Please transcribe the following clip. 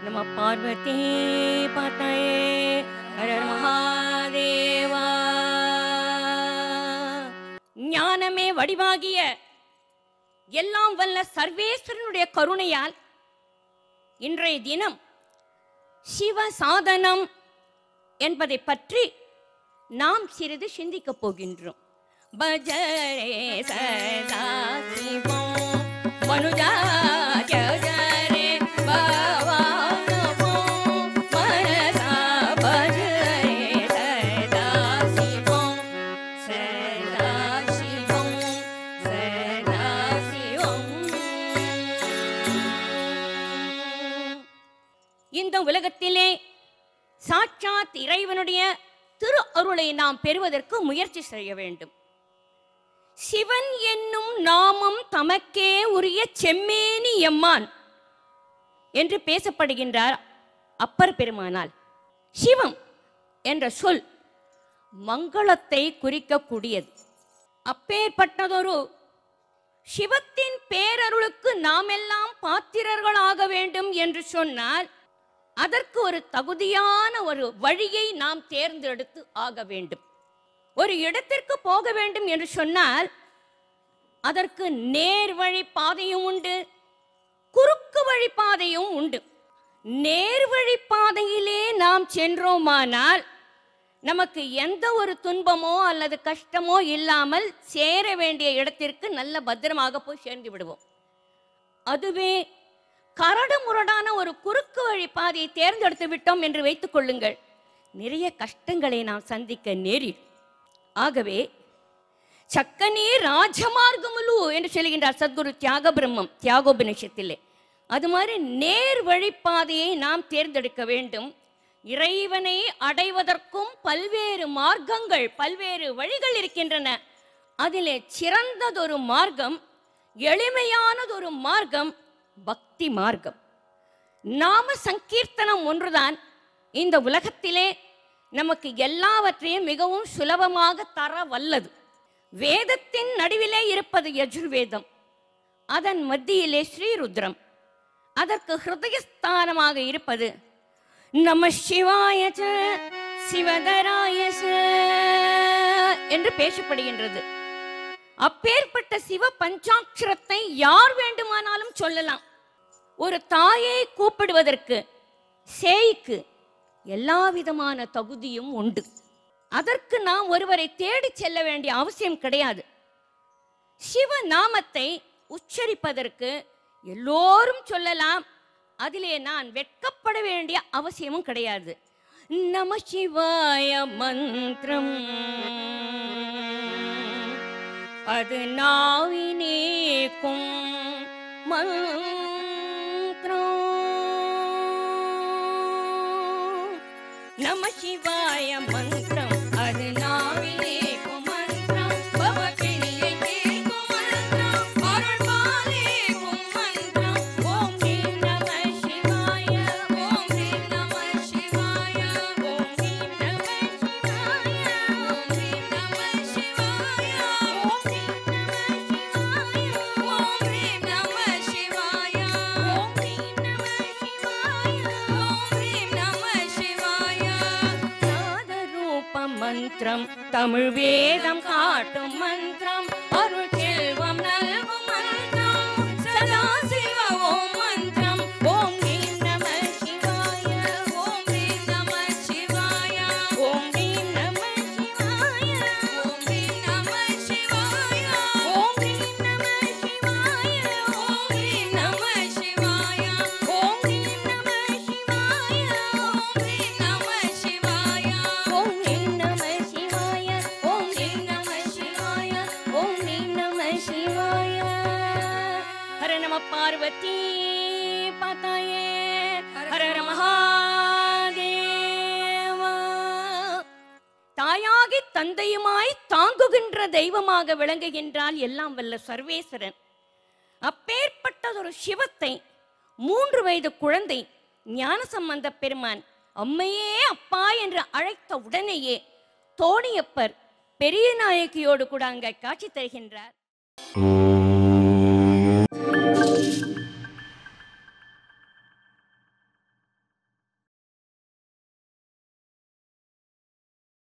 நம பார்வதி பதயே ஹர ஹர மகாதேவா ஞானமே வடிவாகிய எல்லாம் வல்ல சர்வேஸ்வரனுடைய கருணையால் இன்றைய தினம் சிவ சாதனம் என்பதை பற்றி நாம் சிறிது சிந்திக்கப் போகின்றோம் பஜரே சதா சிவம் மனுஜா ஜரே பவானமோ மனசா பஜரே சதா சிவம் சதா சிவம் சதா சிவம் இந்த உலகத்திலே சாட்சாத் இறைவனுடைய திரு அருளை நாம் பெறுவதற்கு முயற்சி செய்ய வேண்டும் சிவன் என்னும் நாமம் தமக்கே உரிய செம்மேனி எம்மான் என்று பேசப்படுகின்றார் அப்பர் பெருமானால் சிவம் என்ற சொல் மங்களத்தை குறிக்கக்கூடியது அப்பேற்பட்டதொரு சிவத்தின் பேரருளுக்கு நாமெல்லாம் பாத்திரர்களாக வேண்டும் என்று சொன்னால் அதற்கு ஒரு தகுதியான ஒரு வழியை நாம் தேர்ந்தெடுத்து ஆக வேண்டும் ஒரு இடத்திற்கு போக வேண்டும் என்று சொன்னால் அதற்கு நேர் வழி பாதையும் உண்டு குறுக்கு வழி பாதையும் உண்டு நேர் வழி பாதையிலே நாம் சென்றோமானால் நமக்கு எந்த ஒரு துன்பமோ அல்லது கஷ்டமோ இல்லாமல் சேர வேண்டிய இடத்திற்கு நல்ல பத்திரமாக போய் சேர்ந்து விடுவோம் அதுவே கரடு முரடான ஒரு குறுக்கு வழி பாதையை தேர்ந்தெடுத்து விட்டோம் என்று வைத்துக் கொள்ளுங்கள் நிறைய கஷ்டங்களை நாம் சந்திக்க நேரிடும் ஆகவே சக்கனே ராஜமார்க்கமுலு என்று சொல்கின்றார் சத்குரு தியாக பிரம்மம் தியாகோபனிஷத்திலே அது மாதிரி நேர் வழிப்பாதையை நாம் தேர்ந்தெடுக்க வேண்டும் இறைவனை அடைவதற்கும் பல்வேறு மார்க்கங்கள் பல்வேறு வழிகள் இருக்கின்றன அதிலே சிறந்ததொரு மார்க்கம் எளிமையானதொரு மார்க்கம் பக்தி மார்க்கம் நாம சங்கீர்த்தனம் ஒன்றுதான் இந்த உலகத்திலே நமக்கு எல்லாவற்றையும் மிகவும் சுலபமாக தர வல்லது வேதத்தின் நடுவிலே இருப்பது யஜுர்வேதம் அதன் மத்தியிலே ஸ்ரீருத்ரம் அதற்கு ஹிருதயஸ்தானமாக இருப்பது நம சிவாய ச, சிவதராய ச என்று பேசப்படுகின்றது அப்பேற்பட்ட சிவ பஞ்சாட்சரத்தை யார் வேண்டுமானாலும் சொல்லலாம் ஒரு தாயை கூப்பிடுவதற்கு சேய்க்கு எல்லா விதமான தகுதியும் உண்டு அதற்கு நாம் ஒருவரை தேடி செல்ல வேண்டிய அவசியம் கிடையாது சிவ நாமத்தை உச்சரிப்பதற்கு எல்லோரும் சொல்லலாம் அதிலே நான் வெட்கப்பட வேண்டிய அவசியமும் கிடையாது நம சிவாய மந்திரம் அது நாவினேக்கும் மந்திரம் நம சிவாய மந்திரம் அது நாவினேக்கும் மந்திரம் பவப்பிணியை தீர்க்கும் மந்திரம் அருள் பாலேக்கும் மந்திரம் ஓம் ஹ்ரீம் நம சிவாய ஓம் ஹ்ரீம் நம சிவாய ஓம் ஹ்ரீம் நம சிவாய ஓம் ஹ்ரீம் நம சிவாய ஓம் ஹ்ரீம் நம சிவாய ஓம் ஹ்ரீம் நம சிவாய ஓம் ஹ்ரீம் நம சிவாய ஓம் ஹ்ரீம் நம சிவாய நாதரூப மந்திரம் தமிழ் வேதம் காட்டும் மந்திரம் அருள் செல்வம் நல்கும் மந்திரம் சதா சிவ ஓம் மந்திரம் ஓம் ஹ்ரீம் நம சிவாய ஓம் ஹ்ரீம் நம சிவாய ஓம் ஹ்ரீம் நம சிவாய ஓம் ஹ்ரீம் நம சிவாய ஓம் ஹ்ரீம் நம சிவாய ஓம் ஹ்ரீம் நம சிவாய ஓம் ஹ்ரீம் நம சிவாய ஓம் ஹ்ரீம் நம சிவாய ஓம் ஹ்ரீம் நம சிவாய ஓம் ஹ்ரீம் நம சிவாய ஓம் ஹ்ரீம் நம சிவாய ஹர நம பார்வதி பதயே ஹர ஹர மகாதேவா தாயாகி தந்தையுமாய் தாங்குகின்ற தெய்வமாக விளங்குகின்றால் எல்லாம் வல்ல சர்வேஸ்வரன் அப்பேற்பட்டதொரு சிவத்தை மூன்று வயது குழந்தை ஞானசம்பந்த பெருமான் அம்மையே அப்பா என்று அழைத்த உடனேயே தோணியப்பர் பெரிய நாயகியோடு கூட அங்கே காட்சி தருகின்றார் ஓம்